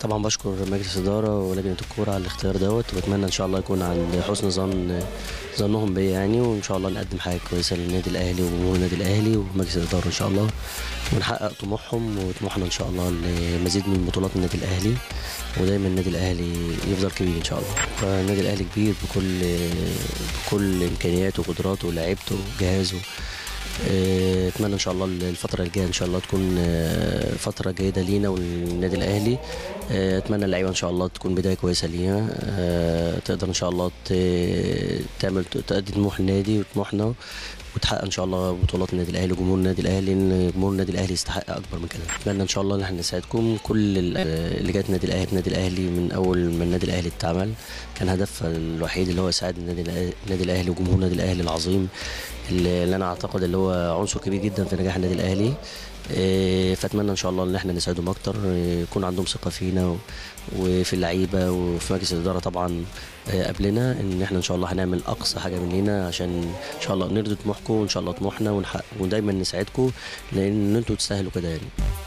طبعا بشكر مجلس الاداره ولجنه الكوره على الاختيار دوت واتمنى ان شاء الله يكون عند حسن ظن ظنهم بيا يعني وان شاء الله نقدم حاجه كويسه للنادي الاهلي وجمهور النادي الاهلي ومجلس الاداره ان شاء الله ونحقق طموحهم وطموحنا ان شاء الله لمزيد من بطولات النادي الاهلي ودايما النادي الاهلي يفضل كبير ان شاء الله النادي الاهلي كبير بكل بكل امكانياته وقدراته ولاعيبته وجهازه آه، اتمنى ان شاء الله الفتره الجايه ان شاء الله تكون آه، فتره جيده لينا وللنادي الاهلي آه، اتمنى اللعيبه ان شاء الله تكون بدايه كويسه لينا آه، تقدر ان شاء الله ت- تعمل تؤدي طموح النادي وطموحنا وتحقق ان شاء الله بطولات النادي الاهلي وجمهور النادي الاهلي لان جمهور النادي الاهلي يستحق اكبر من كده اتمنى ان شاء الله ان احنا نساعدكم كل ال- اللي جت النادي الاهلي النادي الاهلي من اول ما النادي الاهلي اتعمل كان هدف الوحيد اللي هو يساعد النادي الأهلي- النادي الاهلي وجمهور النادي الاهلي العظيم اللي اللي انا اعتقد اللي هو عنصر كبير جدا في نجاح النادي الاهلي إيه، فاتمنى ان شاء الله ان احنا نساعدهم اكتر إيه، يكون عندهم ثقه فينا و- وفي اللعيبه وفي مجلس الاداره طبعا إيه، قبلنا ان احنا ان شاء الله هنعمل اقصى حاجه مننا عشان ان شاء الله نرضي طموحكم وان شاء الله طموحنا ونحقق ودايما نساعدكم لان انتوا تستاهلوا كده يعني